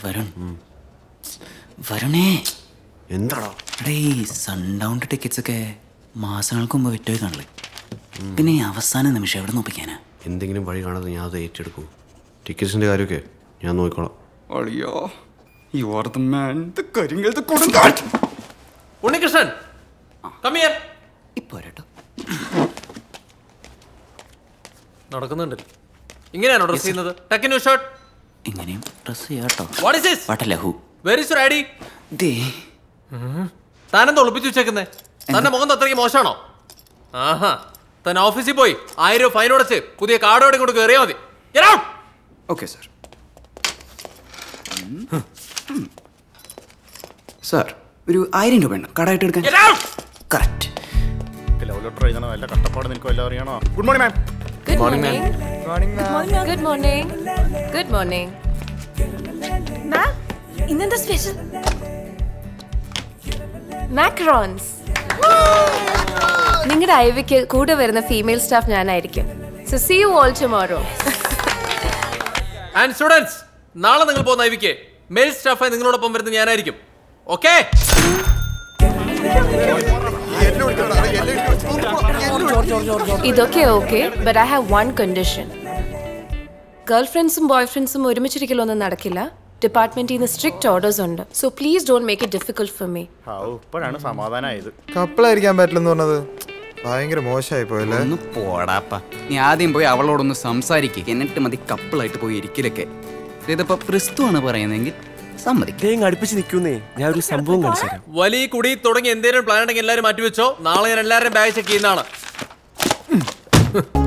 വരുൺ വരുണേ എന്താടാ എടേ ഈ സൺഡൗണിന്റെ ടിക്കറ്റ്സ് ഒക്കെ മാസങ്ങൾക്ക് മുമ്പ് വിറ്റുപോയി കാണില്ലേ പിന്നെ ഈ അവസാന നിമിഷം എവിടെ നോപ്പിക്കാനാ എന്തെങ്കിലും വഴി കാണാതെ ഞാൻ അത് ഏറ്റെടുക്കും ടിക്കറ്റ്സിന്റെ കാര്യമൊക്കെ ഞാൻ നോക്കിക്കോളാം അളിയോ you are the man the കരിങ്കൽ ദ കൊടുങ്കാൽ ഉണ്ണികൃഷ്ണൻ കമ്മിയർ ഇപ്പൊ കേട്ടോ നടക്കുന്നുണ്ട് ഇങ്ങനെയാണോ ഡ്രസ് ചെയ്യുന്നത് ടെക്കിൻ ന്യൂ ഷർട്ട് ഇങ്ങനെയും ഡ്രസ് ചെയ്യാട്ടോ വാട്ട് ഇസ് ദിസ് വാട്ട ലഹു വെരി ഇസ് ഐഡി ദേ താനെന്താ ഒളിപ്പിച്ചു വെച്ചേക്കുന്നേ തന്റെ മുഖം അത്രയ്ക്ക് മോശമാണോ ആഹാ താൻ ഓഫീസിൽ പോയി ആയിരം രൂപ ഫൈൻ അടച്ച് പുതിയ കാർഡോടെ കൊണ്ട് കയറിയാൽ മതി Get out! Okay sir sir ഒരു ആയിരം രൂപ ഉണ്ട് കടായിട്ട് എടുക്കാൻ Get out! Correct love letter എഴുതണം വല്ല കട്ടപ്പാട് നിനക്ക് വല്ല അറിയണോ good morning ma'am Good morning. Good morning. Good morning. Ma'am ഇന്നെന്താ സ്പെഷ്യൽ മാക്രോൺസ് നിങ്ങളുടെ ഐവിക്ക് കൂടെ വരുന്ന ഫീമെയിൽ സ്റ്റാഫ് ഞാനായിരിക്കും so see you all tomorrow and students നാളെ നിങ്ങൾ പോകുന്ന ഐവിക്ക് മെയിൽ സ്റ്റാഫായി നിങ്ങളോടൊപ്പം വരുന്ന ഞാനായിരിക്കും ഓക്കെ ഇതൊക്കെ okay but I have one condition girl ഫ്രണ്ട്സും ബോയ് ഫ്രണ്ട്സും ഒരുമിച്ചിരിക്കലൊന്നും നടക്കില്ല ഡിപ്പാർട്ട്മെന്റിൽ നിന്ന് സ്ട്രിക്റ്റ് ഓർഡേഴ്സ് ഉണ്ട് so please don't make it difficult for me have ഇപ്പോഴാണ് സമാധാനമായത് കപ്പിളായിരിക്കാൻ പറ്റില്ലെന്ന് പറഞ്ഞത് ഭയങ്കര മോശമായി പോയല്ലേ ഒന്ന് പോടാപ്പ നീ ആദ്യം പോയി അവളോടൊന്ന് സംസാരിക്കുക എന്നിട്ട് മതി കപ്പിളായിട്ട് പോയി ഇരിക്കലൊക്കെ ഇതിപ്പോ ക്രിസ്തുവാണ് പറയുന്നതെങ്കിൽ സമ്മതിക്കും തേങ്ങ അടുപ്പിച്ച് നിൽക്കുന്നേ ഞാൻ ഒരു സംഭവം കാണിച്ചു തരാം വലിയ കുടി തുടങ്ങി എന്തെങ്കിലും പ്ലാൻ ഉണ്ടെങ്കിൽ എല്ലാവരും മാറ്റിവെച്ചോ നാളെ ഞാൻ എല്ലാവരുടെയും ബാഗ് ചെക്ക് ചെയ്യുന്നതാണ്